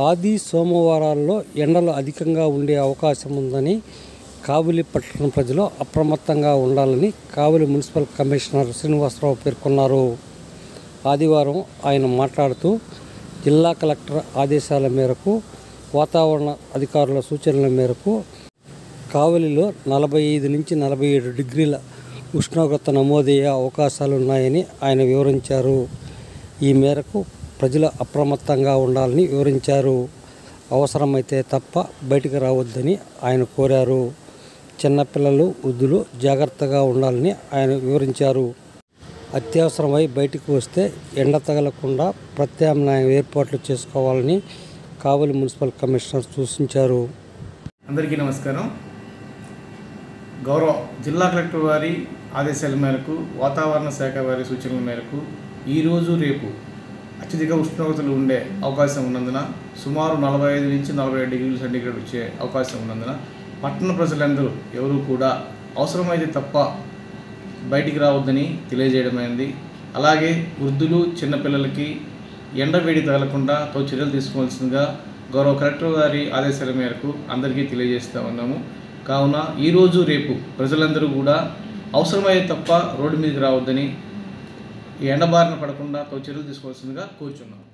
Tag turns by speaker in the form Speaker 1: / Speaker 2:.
Speaker 1: ఆది సోమవారాల్లో ఎండలు అధికంగా ఉండే అవకాశం ఉందని కావలి పట్టణ ప్రజలు అప్రమత్తంగా ఉండాలని కావలి మున్సిపల్ కమిషనర్ శ్రీనివాసరావు పేర్కొన్నారు ఆదివారం ఆయన మాట్లాడుతూ జిల్లా కలెక్టర్ ఆదేశాల మేరకు వాతావరణ అధికారుల సూచనల మేరకు కావలిలో నలభై ఐదు నుంచి నలభై ఏడు డిగ్రీల ఉష్ణోగ్రత నమోదయ్యే అవకాశాలున్నాయని ఆయన వివరించారు ఈ మేరకు ప్రజలు అప్రమత్తంగా ఉండాలని వివరించారు అవసరమైతే తప్ప బయటికి రావద్దని ఆయన కోరారు చిన్నపిల్లలు వృద్ధులు జాగ్రత్తగా ఉండాలని ఆయన వివరించారు అత్యవసరమై బయటికి వస్తే ఎండ తగలకుండా ప్రత్యామ్నాయ ఏర్పాట్లు చేసుకోవాలని కావలి మున్సిపల్ కమిషనర్ సూచించారు
Speaker 2: అందరికీ నమస్కారం గౌరవ జిల్లా కలెక్టర్ వారి ఆదేశాల మేరకు వాతావరణ శాఖ వారి సూచనల మేరకు ఈరోజు రేపు అత్యధిక ఉష్ణోగ్రతలు ఉండే అవకాశం ఉన్నందున సుమారు నలభై ఐదు నుంచి నలభై ఏడు డిగ్రీల సెంటీగ్రేడ్ వచ్చే అవకాశం ఉన్నందున పట్టణ ప్రజలందరూ ఎవరూ కూడా అవసరమైతే తప్ప బయటికి రావద్దని తెలియజేయడమైంది అలాగే వృద్ధులు చిన్నపిల్లలకి ఎండ వేడి తగలకుండా తో చర్యలు తీసుకోవాల్సిందిగా గౌరవ కలెక్టర్ గారి ఆదేశాల మేరకు అందరికీ తెలియజేస్తూ ఉన్నాము కావున ఈరోజు రేపు ప్రజలందరూ కూడా అవసరమైతే తప్ప రోడ్డు మీదకి రావద్దని ఈ ఎండ బారిన పడకుండా తో చర్యలు తీసుకోవాల్సిందిగా కోరుచున్నాము